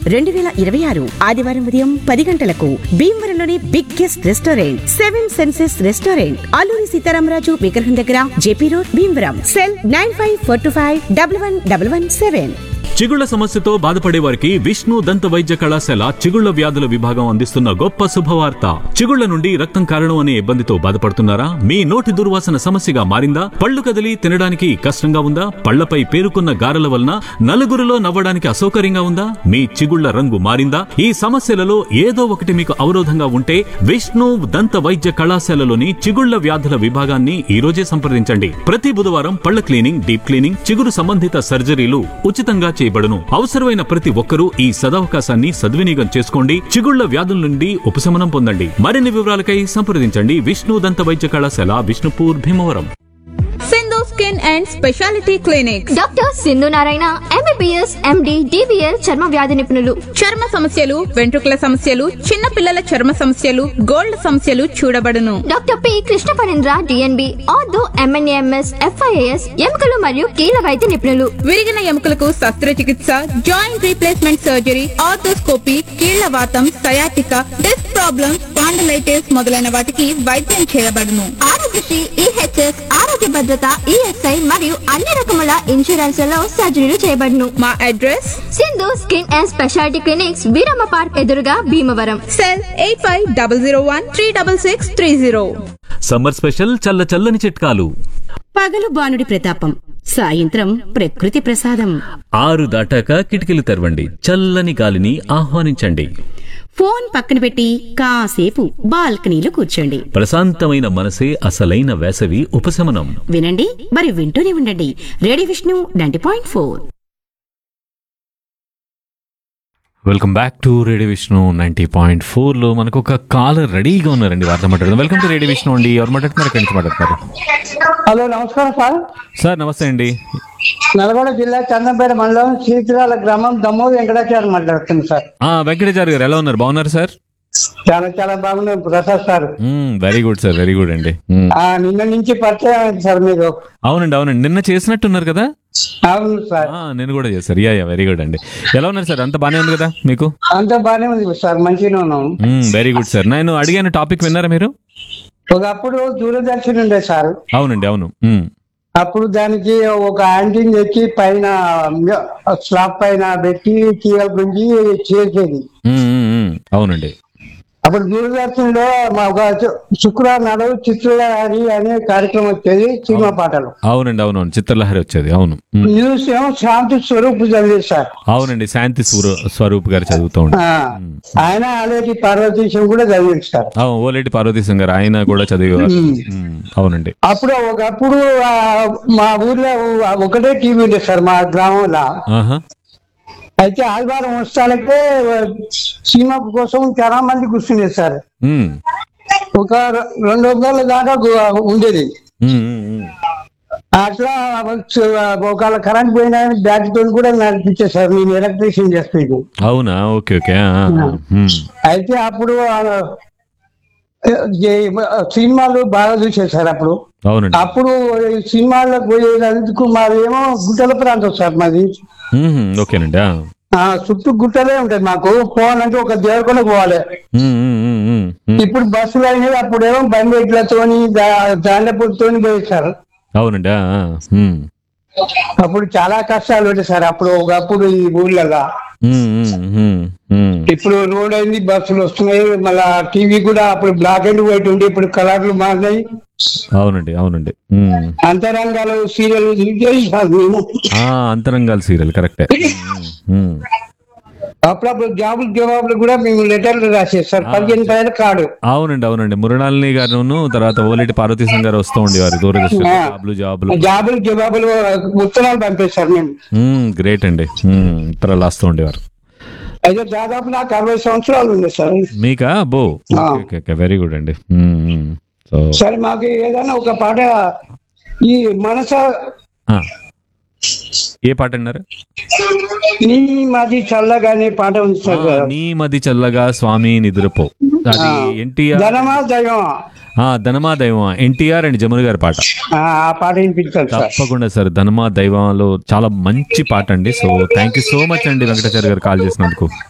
రెండు వేల ఇరవై ఆరు ఆదివారం ఉదయం పది గంటలకు భీమవరంలోని biggest restaurant seven senses restaurant Alluri Sitaramaraju విగ్రహం దగ్గర JP road Bhimavaram cell nine five four two five double one double one seven చిగుళ్ల సమస్యతో బాధపడే వారికి విష్ణు దంత వైద్య కళాశాల చిగుళ్ల వ్యాధుల విభాగం అందిస్తున్న గొప్ప శుభవార్త చిగుళ్ల నుండి రక్తం కారణం అనే ఇబ్బందితో బాధపడుతున్నారా మీ నోటి దుర్వాసన సమస్యగా మారిందా పళ్ళు కదిలి తినడానికి కష్టంగా ఉందా పళ్లపై పేరుకున్న గారెల వలన నలుగురిలో నవ్వడానికి అసౌకర్యంగా ఉందా మీ చిగుళ్ల రంగు మారిందా ఈ సమస్యలలో ఏదో ఒకటి మీకు అవరోధంగా ఉంటే విష్ణు దంత వైద్య కళాశాలలోని చిగుళ్ల వ్యాధుల విభాగాన్ని ఈ రోజే సంప్రదించండి ప్రతి బుధవారం పళ్ల క్లీనింగ్ డీప్ క్లీనింగ్ చిగురు సంబంధిత సర్జరీలు ఉచితంగా చేయబడును అవసరమైన ప్రతి ఒక్కరూ ఈ సదవకాశాన్ని సద్వినియోగం చేసుకోండి చిగుళ్ల వ్యాధుల నుండి ఉపశమనం పొందండి మరిన్ని వివరాలకై సంప్రదించండి విష్ణు దంత వైద్య కళాశాల Vishnupur Bhimavaram Sindhu skin and speciality clinic doctor Sindhu Narayana MBBS MD DBL చర్మ వ్యాధి నిపుణులు చర్మ సమస్యలు వెంట్రుకల సమస్యలు చిన్న పిల్లల చర్మ సమస్యలు గోల్డ్ సమస్యలు చూడబడును doctor P Krishna Parendra DNB ortho MNAMS FIAS ఎముకలు మరియు కీళ్ళ వైద్య నిపుణులు విరిగిన ఎముకలకు శస్త్రచికిత్స జాయింట్ రీప్లేస్మెంట్ సర్జరీ ఆర్థోస్కోపీ కీళ్ల వాతం సయాటిక డిస్క్ ప్రాబ్లమ్స్ పాండలైటిస్ మొదలైన వాటికి వైద్యం చేయబడును ఆరోగ్యశ్రీ ఈహెచ్ఎస్ ఆరోగ్య భద్రత ఈఎస్ఐ మరియు అన్ని రకముల ఇన్సూరెన్స్లలో సర్జరీలు చేయబడును మా address Sindhu skin and speciality clinics Veeramma park ఎదురుగా Bhimavaram cell eight five double zero one three double six three zero summer special చల్ల చల్లని చిట్కాలు పగలు బానుడి ప్రతాపం సాయంత్రం ప్రకృతి ప్రసాదం ఆరు దాటాక కిటికీలు తెరవండి చల్లని గాలిని ఆహ్వానించండి ఫోన్ పక్కన పెట్టి కాసేపు బాల్కనీలో కూర్చోండి ప్రశాంతమైన మనసే అసలైన వేసవి ఉపశమనం వినండి మరి వింటూనే ఉండండి radio Vishnu ninety point four welcome back to radio Vishnu ninety point four లో మనకు ఒక కాలర్ రెడీగా ఉన్నారండి వారితో మాట్లాడదాం వెల్కమ్ టు రేడియో విష్ణు అండి ఎవరు మాట్లాడుతున్నారు ఎక్కడి నుంచి మాట్లాడుతున్నారు హలో నమస్కారం సార్ సార్ నమస్తే అండి నల్గొండ జిల్లా చందంపేట మండలం శ్రీతిరాల గ్రామం దమ్మో వెంకటాచార్య మాట్లాడుతుంది సార్ ఆ వెంకటాచారి గారు ఎలా ఉన్నారు బాగున్నారు సార్ చాలా చాలా బాగున్నాయి Prasad sir very good sir very good అండి మ్మ్. ఆ నిన్న నుంచి పరిచయం అయింది సార్ మీరు అవునండి అవునండి నిన్న చేసినట్టున్నారు కదా అవును సార్ ఆ, నేను కూడా చేశారు యా యా వెరీ గుడ్ అండి ఎలా ఉన్నారు సార్ అంత బానే ఉంది కదా మీకు అంతా బాగానే ఉంది సార్ మంచిగానే ఉన్నాం వెరీ గుడ్ సార్ నేను అడిగాను టాపిక్ విన్నారా మీరు ఒకప్పుడు దూరదర్శన్ ఉండే సార్ అవునండి అవును మ్మ్. అప్పుడు దానికి ఒక యాంటీన్ తెచ్చి పైన స్లాబ్ పైన పెట్టి తీగల గుంజి చేసేది మ్మ్, మ్మ్, మ్మ్. అవునండి అప్పుడు దూరదర్శన్ లో మా ఒక శుక్రవారం నాడు చిత్రలహరి అనే కార్యక్రమం వచ్చేది సినిమా పాటలు అవునండి అవునవును చిత్రలహరి వచ్చేది అవును మ్మ్. న్యూస్ ఏమో శాంతి స్వరూప్ చదివేది సార్ అవునండి శాంతి స్వరూ- స్వరూప్ గారు చదువుతూ ఆ, ఉంటారు ఆయన అలాంటి పార్వతీశం కూడా చదివేది సార్ ఆ, ఓలేటి పార్వతీశం గారు ఆయన కూడా చదివేవారు మ్మ్. అవునండి అప్పుడు ఒకప్పుడు ఆ, మా ఊర్లో ఒకటే టీవీ ఉండేది సార్ మా గ్రామంలో ఆహా అయితే ఆదివారం వస్తాలకే సినిమా కోసం చాలా మంది కూర్చునేది సార్ మ్మ్. ఒక రె- రెండు వందల దాకా గు- ఉండేది మ్మ్, మ్మ్, మ్మ్. అట్లా ఒకవేళ కరెంట్ పోయినా బ్యాటరీ తో కూడా నడిపించేది సార్ నేను ఎలక్ట్రీషియన్ చేస్తాను అవునా ఓకే ఓకే ఆ, ఆ, మ్మ్. అయితే అప్పుడు ఆ, ఏ, సినిమాలు బాగా చూసేది సార్ అప్పుడు అవునండి అప్పుడు ఈ సినిమాలకు పోయేందుకు మాదేమో గుట్టల ప్రాంతం సార్ మాది మ్మ్, ఓకేనండి ఆ. ఆ చుట్టూ గుట్టలే ఉంటది మాకు పోవాలంటే ఒక దేవకొండ పోవాలి మ్మ్, మ్మ్, మ్మ్, మ్మ్, మ్మ్. ఇప్పుడు బస్సులు అయినవి అప్పుడేమో బండి ఎడ్లతోని దాండపూడితోని పోయేది సార్ అవునండి ఆ, ఆ. మ్మ్. అప్పుడు చాలా కష్టాలు ఉంటాయి సార్ అప్పుడు ఒకప్పుడు ఈ ఊళ్ళగా మ్మ్, మ్మ్, మ్మ్, మ్మ్. ఇప్పుడు రోడ్ అయింది బస్సులు వస్తున్నాయి మళ్ళా టీవీ కూడా అప్పుడు బ్లాక్ అండ్ వైట్ ఉండి ఇప్పుడు కలర్లు మారినాయి అవునండి అవునండి మ్మ్. అంతరంగాలు సీరియల్ చూసేది సార్ మేము ఆ, అంతరంగాల సీరియల్ కరెక్టే మ్మ్, మ్మ్. అప్పుడప్పుడు జాబులు జవాబులు కూడా మేము లెటర్లు రాసేది సార్ పదిహేను పైన కాడు అవునండి అవునండి మురళాలిని గారును తర్వాత ఓలేటి పార్వతీశం గారు వస్తూ ఉండేవారు దూరదర్శన్ ఆ. జాబులు జాబులు జాబులు జవాబులు ఉత్తరాలు పంపేశారు మేము మ్మ్, గ్రేట్ అండి మ్మ్, ఉత్తరాలు రాస్తూ ఉండేవారు అయితే దాదాపు నాకు అరవై సంవత్సరాలు ఉంది సార్ మీకా బో ఆ. ఓకే ఓకే వెరీ గుడ్ అండి మ్మ్, మ్మ్. సో సరే మాకు ఏదైనా ఒక పాట ఈ మనస ఆ. ఏ పాట అన్నారు నీ మాది చల్లగానే పాట ఉంది సార్ ఆ, నీ మది చల్లగా స్వామి నిద్రపో అది ఎన్టీఆర్ ధనమా దైవమా ఆ ధనమా దైవం ఎన్టీఆర్ అండ్ జమున గారి పాట ఆ ఆ పాట వినిపించాలి సార్ తప్పకుండా సార్ ధనమా దైవంలో చాలా మంచి పాట అండి so thank you so much అండి వెంకటాచార్య గారు కాల్ చేసినందుకు